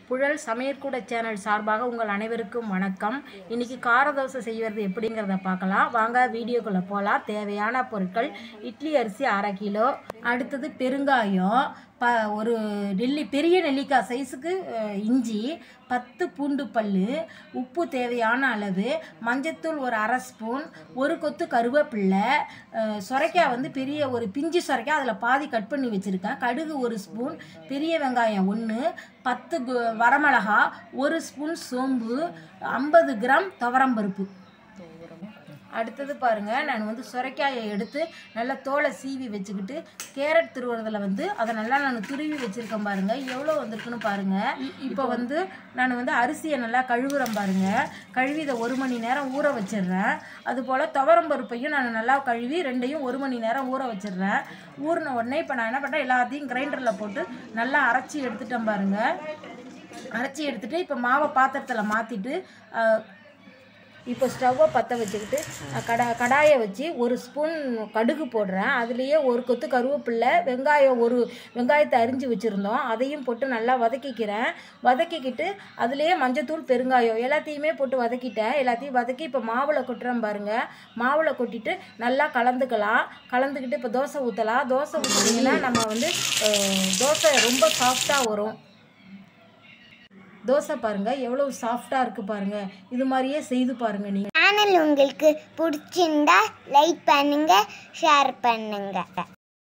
Puzhal சமையற்கூட channel சார்பாக உங்கள் அனைவருக்கும் வணக்கம் இன்னைக்கு கார தோசை செய்வது எப்படிங்கிறத பார்க்கலாம் வாங்க வீடியோக்குள்ளே போகலாம் தேவையான பொருட்கள் இட்லி அரிசி அரை கிலோ அடுத்தது பெருங்காயம் ப ஒரு நெல்லி பெரிய நெல்லிக்காய் சைஸுக்கு அஹ், இஞ்சி பத்து பூண்டு பல் உப்பு தேவையான அளவு மஞ்சத்தூள் ஒரு அரை ஸ்பூன் ஒரு கொத்து கருவேப்பில்லை அஹ், சொரைக்காய் வந்து பெரிய ஒரு பிஞ்சு சொரைக்காய் அதில் பாதி கட் பண்ணி வச்சுருக்கேன் கடுகு ஒரு ஸ்பூன் பெரிய வெங்காயம் ஒன்று பத்து கு- வரமிளகா ஒரு ஸ்பூன் சோம்பு ஐம்பது கிராம் துவரம்பருப்பு அடுத்தது பாருங்க நான் வந்து சுரைக்காயை எடுத்து நல்லா தோலை சீவி வச்சுக்கிட்டு கேரட் துருவுறதுல வந்து அதை நல்லா நான் துருவி வச்சுருக்கேன் பாருங்க எவ்வளோ வந்திருக்குன்னு பாருங்க இ- இப்போ வந்து நான் வந்து அரிசியை நல்லா கழுவுறேன் பாருங்க கழுவி இதை ஒரு மணி நேரம் ஊற வச்சிடுறேன் அதுபோல் துவரம் பருப்பையும் நான் நல்லா கழுவி ரெண்டையும் ஒரு மணி நேரம் ஊற வச்சிடுறேன் ஊறின உடனே இப்போ நான் என்ன பண்ணுறேன் எல்லாத்தையும் கிரைண்டரில் போட்டு நல்லா அரைச்சி எடுத்துட்டேன் பாருங்க அரைச்சி எடுத்துட்டு இப்போ மாவை பாத்திரத்தில் மாற்றிட்டு இப்போ ஸ்டவ்வை பற்ற வச்சுக்கிட்டு அஹ், கடா கடாயை வச்சு ஒரு ஸ்பூன் கடுகு போடுறேன் அதுலேயே ஒரு கொத்து கருவேப்பில்லை வெங்காயம் ஒரு வெங்காயத்தை அரிஞ்சு வச்சுருந்தோம் அதையும் போட்டு நல்லா வதக்கிக்கிறேன் வதக்கிக்கிட்டு அதுலேயே மஞ்சத்தூள் பெருங்காயம் எல்லாத்தையுமே போட்டு வதக்கிட்டேன் எல்லாத்தையும் வதக்கி இப்போ மாவில் கொட்டுறேன் பாருங்கள் மாவில் கொட்டிட்டு நல்லா கலந்துக்கலாம் கலந்துக்கிட்டு இப்போ தோசை ஊற்றலாம் தோசை ஊற்றினீங்கன்னா நம்ம வந்து அஹ், தோசை ரொம்ப சாஃப்டாக வரும் தோசை பாருங்க எவ்வளவு சாஃப்டா இருக்கு பாருங்க இது மாதிரியே செய்து பாருங்க நீங்க சேனல் உங்களுக்கு பிடிச்சிருந்தா லைக் பண்ணுங்க ஷேர் பண்ணுங்க